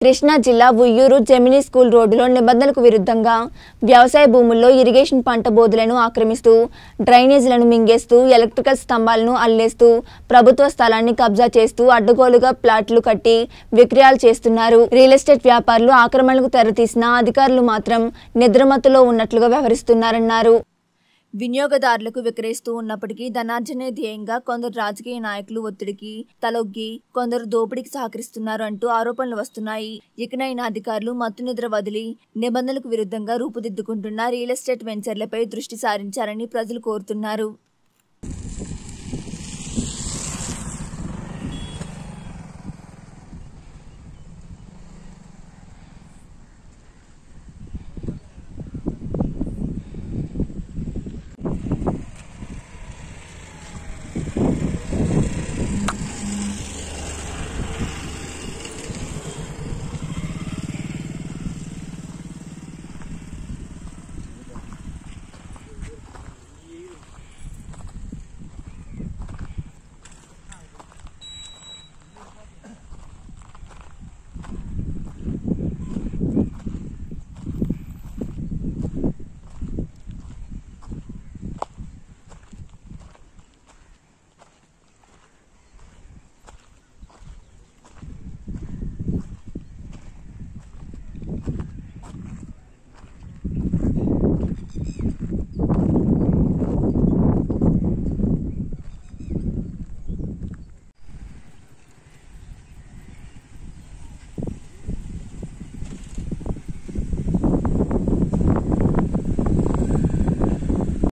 కృష్ణా జిల్లా Uyyuru Gemini school రోడ్డులో నిబంధనలకు విరుద్ధంగా వ్యవసాయ భూముల్లో ఇరిగేషన్ పంట బోధులను ఆక్రమిస్తూ డ్రైనేజీలను మింగేస్తూ ఎలక్ట్రికల్ స్తంభాలను అల్లేస్తూ ప్రభుత్వ స్థలాన్ని కబ్జా చేస్తూ అడ్డగోలుగా ప్లాట్లు కట్టి విక్రయాలు చేస్తున్నారు రియల్ ఎస్టేట్ వ్యాపారులు ఆక్రమణలకు తెరతీసిన అధికారులు మాత్రం నిద్రమత్తులో ఉన్నట్లుగా వ్యవహరిస్తున్నారన్నారు వినియోగదారులకు విక్రయిస్తూ ఉన్నప్పటికీ ధనార్జనే ధ్యేయంగా కొందరు రాజకీయ నాయకులు ఒత్తిడికి తలొగ్గి కొందరు దోపిడీకి సహకరిస్తున్నారు అంటూ ఆరోపణలు వస్తున్నాయి ఇకనైనా అధికారులు మత్తు నిద్ర వదిలి నిబంధనలకు విరుద్ధంగా రూపుదిద్దుకుంటున్న రియల్ ఎస్టేట్ వెంచర్లపై దృష్టి సారించాలని ప్రజలు కోరుతున్నారు